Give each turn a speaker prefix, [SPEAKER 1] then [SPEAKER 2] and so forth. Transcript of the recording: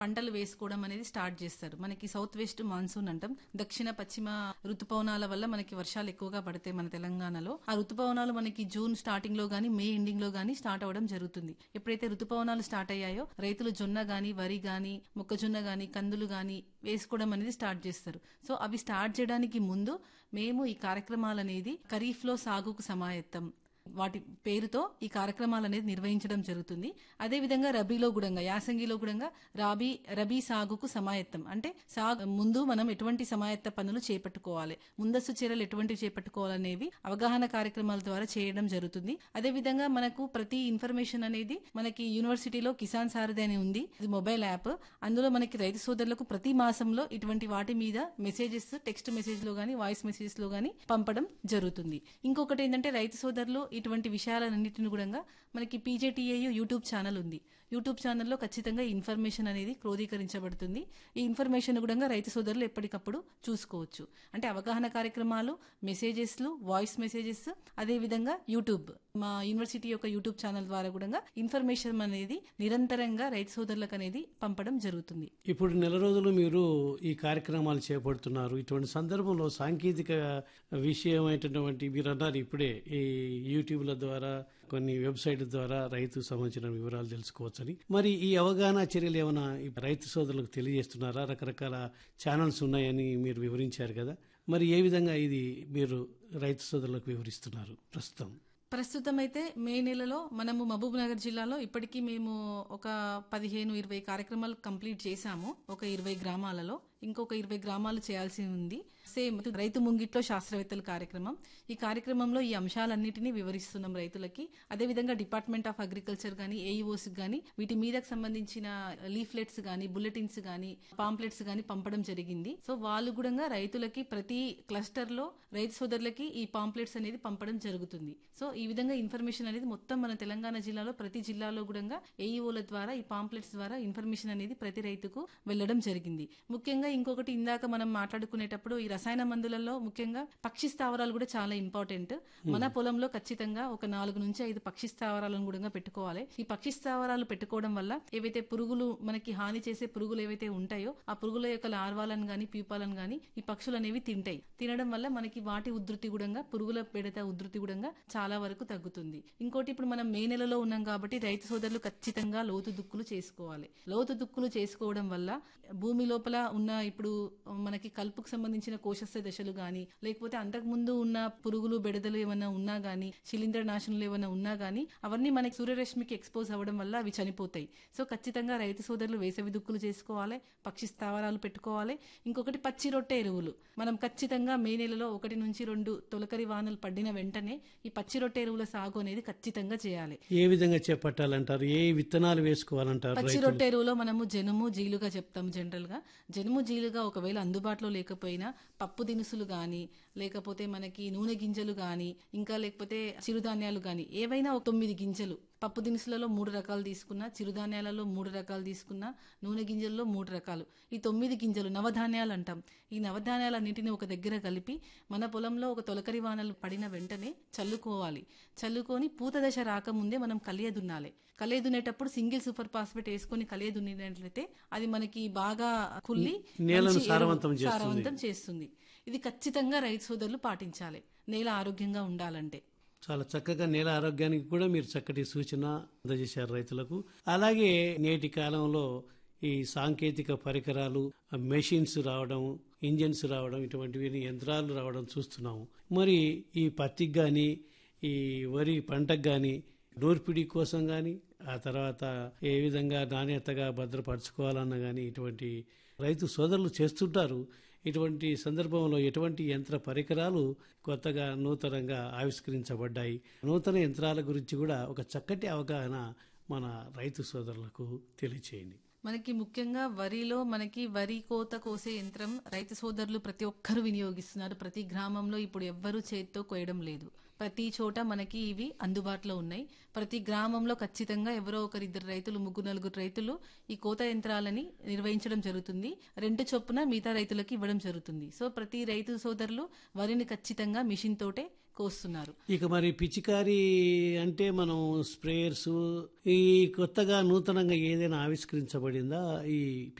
[SPEAKER 1] పంటలు వేసుకోవడం అనేది స్టార్ట్ చేస్తారు మనకి సౌత్ వెస్ట్ మాన్సూన్ అంటాం దక్షిణ పశ్చిమ ఋతుపవనాల వల్ల మనకి వర్షాలు ఎక్కువగా పడతాయి మన తెలంగాణలో ఆ ఋతుపవనాలు మనకి జూన్ స్టార్టింగ్ లో గానీ మే ఎండింగ్ లో గానీ స్టార్ట్ అవ్వడం జరుగుతుంది ఎప్పుడైతే ఋతుపవనాలు స్టార్ట్ అయ్యాయో రైతులు జొన్న గాని వరి గాని మొక్కజొన్న గాని కందులు గాని వేసుకోవడం అనేది స్టార్ట్ చేస్తారు సో అవి స్టార్ట్ చేయడానికి ముందు మేము ఈ కార్యక్రమాలు అనేది ఖరీఫ్ లో సాగుకు సమాయత్తం వాటి పేరుతో ఈ కార్యక్రమాలు అనేది నిర్వహించడం జరుగుతుంది అదేవిధంగా రబీలో కూడా యాసంగిలో కూడా రాబీ రబీ సాగుకు సమాయత్తం అంటే సాగు ముందు మనం ఎటువంటి సమాయత్త పనులు చేపట్టుకోవాలి ముందస్తు చర్యలు ఎటువంటి చేపట్టుకోవాలనేవి అవగాహన కార్యక్రమాల ద్వారా చేయడం జరుగుతుంది అదేవిధంగా మనకు ప్రతి ఇన్ఫర్మేషన్ అనేది మనకి యూనివర్సిటీలో కిసాన్ సారథి అని ఉంది ఇది మొబైల్ యాప్ అందులో మనకి రైతు సోదరులకు ప్రతి మాసంలో ఇటువంటి వాటి మీద మెసేజెస్ టెక్స్ట్ మెసేజ్ లో గానీ వాయిస్ మెసేజ్ లో గానీ పంపడం జరుగుతుంది ఇంకొకటి ఏంటంటే రైతు సోదరులు ఇటువంటి విషయాలన్నింటిని కూడా మనకి పీజేటీఏయు యూట్యూబ్ ఛానల్ ఉంది యూట్యూబ్ ఛానల్లో ఖచ్చితంగా ఈ ఇన్ఫర్మేషన్ అనేది క్రోధీకరించబడుతుంది ఈ ఇన్ఫర్మేషన్ కూడా రైతు సోదరులు ఎప్పటికప్పుడు చూసుకోవచ్చు అంటే అవగాహన కార్యక్రమాలు మెసేజెస్లు వాయిస్ మెసేజెస్ అదేవిధంగా యూట్యూబ్ మా యూనివర్సిటీ యొక్క యూట్యూబ్ ఛానల్ ద్వారా కూడా ఇన్ఫర్మేషన్ అనేది నిరంతరంగా రైతు సోదరులకు అనేది పంపడం జరుగుతుంది
[SPEAKER 2] ఇప్పుడు నెల రోజులు మీరు ఈ కార్యక్రమాలు చేపడుతున్నారు ఇటువంటి సందర్భంలో సాంకేతిక విషయమైనటువంటి మీరు అన్నారు ఇప్పుడే ఈ యూట్యూబ్ల ద్వారా కొన్ని వెబ్సైట్ ద్వారా రైతు సంబంధించిన వివరాలు తెలుసుకోవచ్చని మరి ఈ అవగాహన చర్యలు ఏమైనా ఈ రైతు సోదరులకు తెలియజేస్తున్నారా రకరకాల ఛానల్స్ ఉన్నాయని మీరు వివరించారు కదా మరి ఏ విధంగా ఇది మీరు రైతు సోదరులకు వివరిస్తున్నారు ప్రస్తుతం
[SPEAKER 1] ప్రస్తుతం అయితే మే నెలలో మనము మహబూబ్ నగర్ జిల్లాలో ఇప్పటికీ మేము ఒక పదిహేను ఇరవై కార్యక్రమాలు కంప్లీట్ చేశాము ఒక ఇరవై గ్రామాలలో ఇంకొక ఇరవై గ్రామాలు చేయాల్సి ఉంది సేమ్ రైతు ముంగిట్లో శాస్త్రవేత్తల కార్యక్రమం ఈ కార్యక్రమంలో ఈ అంశాలన్నిటినీ వివరిస్తున్నాం రైతులకి అదేవిధంగా డిపార్ట్మెంట్ ఆఫ్ అగ్రికల్చర్ గానీ ఏఈఓస్ గానీ వీటి మీదకు సంబంధించిన లీఫ్లెట్స్ గానీ బుల్లెటిన్స్ గానీ పాంప్లెట్స్ గానీ పంపడం జరిగింది సో వాళ్ళు కూడా రైతులకి ప్రతి క్లస్టర్ లో రైతు సోదరులకి ఈ పాంప్లెట్స్ అనేది పంపడం జరుగుతుంది సో ఈ విధంగా ఇన్ఫర్మేషన్ అనేది మొత్తం మన తెలంగాణ జిల్లాలో ప్రతి జిల్లాలో కూడా ఏఈఓల ద్వారా ఈ పాంప్లెట్స్ ద్వారా ఇన్ఫర్మేషన్ అనేది ప్రతి రైతుకు వెళ్లడం జరిగింది ముఖ్యంగా ఇంకొకటి ఇందాక మనం మాట్లాడుకునేటప్పుడు ఈ రసాయన మందులలో ముఖ్యంగా పక్షి స్థావరాలు కూడా చాలా ఇంపార్టెంట్ మన పొలంలో ఖచ్చితంగా ఒక నాలుగు నుంచి ఐదు పక్షి స్థావరాలను కూడా పెట్టుకోవాలి ఈ పక్షి స్థావరాలు పెట్టుకోవడం వల్ల ఏవైతే పురుగులు మనకి హాని చేసే పురుగులు ఏవైతే ఉంటాయో ఆ పురుగుల యొక్క లార్వాలను గాని ప్యూపాలను గాని ఈ పక్షులు అనేవి తింటాయి తినడం వల్ల మనకి వాటి ఉధృతి కూడా పురుగుల పెడత ఉధృతి కూడా చాలా వరకు తగ్గుతుంది ఇంకోటి ఇప్పుడు మనం మే నెలలో ఉన్నాం కాబట్టి రైతు సోదరులు ఖచ్చితంగా లోతు దుక్కులు చేసుకోవాలి లోతు దుక్కులు చేసుకోవడం వల్ల భూమి లోపల ఉన్న ఇప్పుడు మనకి కలుపుకు సంబంధించిన కోశస్థ దశలు గాని లేకపోతే అంతకు ముందు ఉన్న పురుగులు బెడదలు ఏమైనా ఉన్నా గానీ శిలీంద్ర నాశనలు ఏమైనా ఉన్నా గానీ అవన్నీ మనకి సూర్యరశ్మికి ఎక్స్పోజ్ అవ్వడం వల్ల అవి చనిపోతాయి సో ఖచ్చితంగా రైతు సోదరులు వేసవి దుక్కులు చేసుకోవాలి పక్షి స్థావరాలు పెట్టుకోవాలి ఇంకొకటి పచ్చి రొట్టె ఎరువులు మనం ఖచ్చితంగా మే నెలలో ఒకటి నుంచి రెండు తొలకరి వానలు పడిన వెంటనే ఈ పచ్చి రొట్టె ఎరువుల సాగు అనేది ఖచ్చితంగా చేయాలి
[SPEAKER 2] ఏ విధంగా చేపట్టాలంటారు ఏ విత్తనాలు వేసుకోవాలంటారు
[SPEAKER 1] పచ్చి
[SPEAKER 2] రైతులు
[SPEAKER 1] రొట్టె ఎరువులో మనము జనుము జీలుగా చెప్తాం జనరల్ గా జనుము జీలుగా ఒకవేళ అందుబాటులో లేకపోయినా పప్పు దినుసులు గాని లేకపోతే మనకి నూనె గింజలు గాని ఇంకా లేకపోతే చిరుధాన్యాలు గాని ఏవైనా ఒక తొమ్మిది గింజలు పప్పు దినుసులలో మూడు రకాలు తీసుకున్నా చిరుధాన్యాలలో మూడు రకాలు తీసుకున్నా నూనె గింజల్లో మూడు రకాలు ఈ తొమ్మిది గింజలు నవధాన్యాలు అంటాం ఈ నవధాన్యాలన్నింటినీ ఒక దగ్గర కలిపి మన పొలంలో ఒక తొలకరి వానలు పడిన వెంటనే చల్లుకోవాలి చల్లుకొని పూత దశ రాకముందే మనం కలియ దున్నాలి కలియ దున్నేటప్పుడు సింగిల్ సూపర్ ఫాస్ఫేట్ వేసుకొని కలియ దున్నినట్లయితే అది మనకి బాగా కుల్లి
[SPEAKER 2] నేలను
[SPEAKER 1] మంచి ఎరువు-
[SPEAKER 2] సారవంతం చేస్తుంది.
[SPEAKER 1] సారవంతం చేస్తుంది ఇది ఖచ్చితంగా రైతు సోదరులు పాటించాలి నేల ఆరోగ్యంగా ఉండాలంటే
[SPEAKER 2] చాలా చక్కగా నేల ఆరోగ్యానికి కూడా మీరు చక్కటి సూచన అందజేశారు రైతులకు అలాగే నేటి కాలంలో ఈ సాంకేతిక పరికరాలు మెషిన్స్ రావడం ఇంజన్స్ రావడం ఇటువంటివి యంత్రాలు రావడం చూస్తున్నాము మరి ఈ పత్తికి కానీ ఈ వరి పంటకు కానీ నూర్పిడి కోసం కానీ ఆ తర్వాత ఏ విధంగా నాణ్యతగా భద్రపరచుకోవాలన్న కానీ ఇటువంటి రైతు సోదరులు చేస్తుంటారు ఇటువంటి సందర్భంలో ఎటువంటి యంత్ర పరికరాలు కొత్తగా నూతనంగా ఆవిష్కరించబడ్డాయి నూతన యంత్రాల గురించి కూడా ఒక చక్కటి అవగాహన మన రైతు సోదరులకు తెలియచేయండి
[SPEAKER 1] మనకి ముఖ్యంగా వరిలో మనకి వరి కోత కోసే యంత్రం రైతు సోదరులు ప్రతి ఒక్కరు వినియోగిస్తున్నారు ప్రతి గ్రామంలో ఇప్పుడు ఎవ్వరూ చేతితో కోయడం లేదు ప్రతి చోట మనకి ఇవి అందుబాటులో ఉన్నాయి ప్రతి గ్రామంలో ఖచ్చితంగా ఎవరో ఒకరిద్దరు రైతులు ముగ్గురు నలుగురు రైతులు ఈ కోత యంత్రాలని నిర్వహించడం జరుగుతుంది రెండు చొప్పున మిగతా రైతులకు ఇవ్వడం జరుగుతుంది సో ప్రతి రైతు సోదరులు వరిని ఖచ్చితంగా మిషన్ తోటే కోస్తున్నారు
[SPEAKER 2] ఇక మరి పిచికారి అంటే మనం స్ప్రేయర్స్ ఈ కొత్తగా నూతనంగా ఏదైనా ఆవిష్కరించబడిందా ఈ